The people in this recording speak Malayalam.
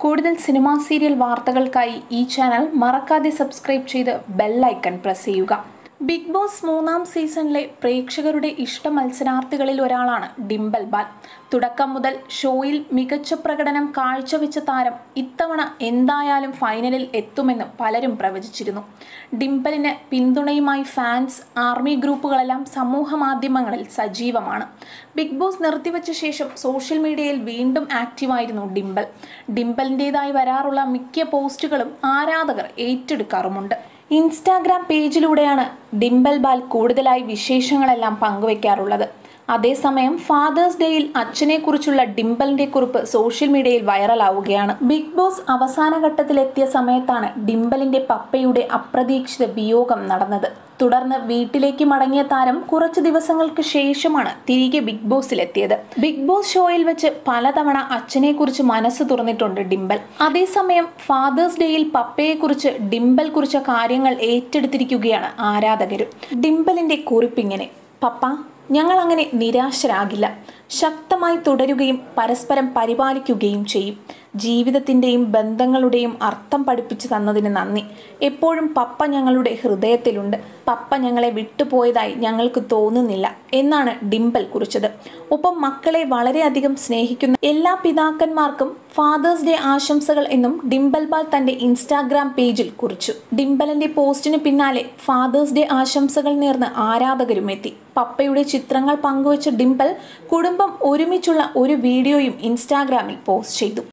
കൂടുതൽ സിനിമാ സീരിയൽ വാർത്തകൾക്കായി ഈ ചാനൽ മറക്കാതെ സബ്സ്ക്രൈബ് ചെയ്ത് ബെൽ ഐക്കൺ പ്രസ് ചെയ്യുക ബിഗ് ബോസ് മൂന്നാം സീസണിലെ പ്രേക്ഷകരുടെ ഇഷ്ട മത്സരാർത്ഥികളിൽ ഒരാളാണ് ഡിംബൽ ബാൽ തുടക്കം മുതൽ ഷോയിൽ മികച്ച പ്രകടനം കാഴ്ചവെച്ച താരം ഇത്തവണ എന്തായാലും ഫൈനലിൽ എത്തുമെന്ന് പലരും പ്രവചിച്ചിരുന്നു ഡിംബലിന് പിന്തുണയുമായി ഫാൻസ് ആർമി ഗ്രൂപ്പുകളെല്ലാം സമൂഹ മാധ്യമങ്ങളിൽ സജീവമാണ് ബിഗ് ബോസ് നിർത്തിവെച്ച ശേഷം സോഷ്യൽ മീഡിയയിൽ വീണ്ടും ആക്റ്റീവായിരുന്നു ഡിംബൽ ഡിംബലിൻ്റെതായി വരാറുള്ള മിക്ക പോസ്റ്റുകളും ആരാധകർ ഏറ്റെടുക്കാറുമുണ്ട് ഇൻസ്റ്റാഗ്രാം പേജിലൂടെയാണ് ഡിംബൽ ബാൽ കൂടുതലായി വിശേഷങ്ങളെല്ലാം പങ്കുവെക്കാറുള്ളത് അതേസമയം ഫാദേഴ്സ് ഡേയിൽ അച്ഛനെക്കുറിച്ചുള്ള ഡിംബലിന്റെ കുറിപ്പ് സോഷ്യൽ മീഡിയയിൽ വൈറലാവുകയാണ് ബിഗ് ബോസ് അവസാന ഘട്ടത്തിലെത്തിയ സമയത്താണ് ഡിംബലിന്റെ പപ്പയുടെ അപ്രതീക്ഷിത വിയോഗം നടന്നത് തുടർന്ന് വീട്ടിലേക്ക് മടങ്ങിയ താരം കുറച്ചു ദിവസങ്ങൾക്ക് ശേഷമാണ് തിരികെ ബിഗ് ബോസിലെത്തിയത് ബിഗ് ബോസ് ഷോയിൽ വെച്ച് പലതവണ അച്ഛനെക്കുറിച്ച് മനസ്സ് തുറന്നിട്ടുണ്ട് ഡിംബൽ അതേസമയം ഫാദേഴ്സ് ഡേയിൽ പപ്പയെക്കുറിച്ച് ഡിംബൽ കുറിച്ച കാര്യങ്ങൾ ഏറ്റെടുത്തിരിക്കുകയാണ് ആരാധകരും ഡിംബലിന്റെ കുറിപ്പിങ്ങനെ പപ്പ ഞങ്ങൾ അങ്ങനെ നിരാശരാകില്ല ശക്തമായി തുടരുകയും പരസ്പരം പരിപാലിക്കുകയും ചെയ്യും ജീവിതത്തിൻ്റെയും ബന്ധങ്ങളുടെയും അർത്ഥം പഠിപ്പിച്ചു തന്നതിന് നന്ദി എപ്പോഴും പപ്പ ഞങ്ങളുടെ ഹൃദയത്തിലുണ്ട് പപ്പ ഞങ്ങളെ വിട്ടുപോയതായി ഞങ്ങൾക്ക് തോന്നുന്നില്ല എന്നാണ് ഡിംബൽ കുറിച്ചത് ഒപ്പം മക്കളെ വളരെയധികം സ്നേഹിക്കുന്ന എല്ലാ പിതാക്കന്മാർക്കും ഫാദേഴ്സ് ഡേ ആശംസകൾ എന്നും ഡിംബൽ ബാൽ തന്റെ ഇൻസ്റ്റാഗ്രാം പേജിൽ കുറിച്ചു ഡിംബലിന്റെ പോസ്റ്റിന് പിന്നാലെ ഫാദേഴ്സ് ഡേ ആശംസകൾ നേർന്ന് ആരാധകരും എത്തി പപ്പയുടെ ചിത്രങ്ങൾ പങ്കുവച്ച ഡിംബൽ കുടുംബം ഒരുമിച്ചുള്ള ഒരു വീഡിയോയും ഇൻസ്റ്റാഗ്രാമിൽ പോസ്റ്റ് ചെയ്തു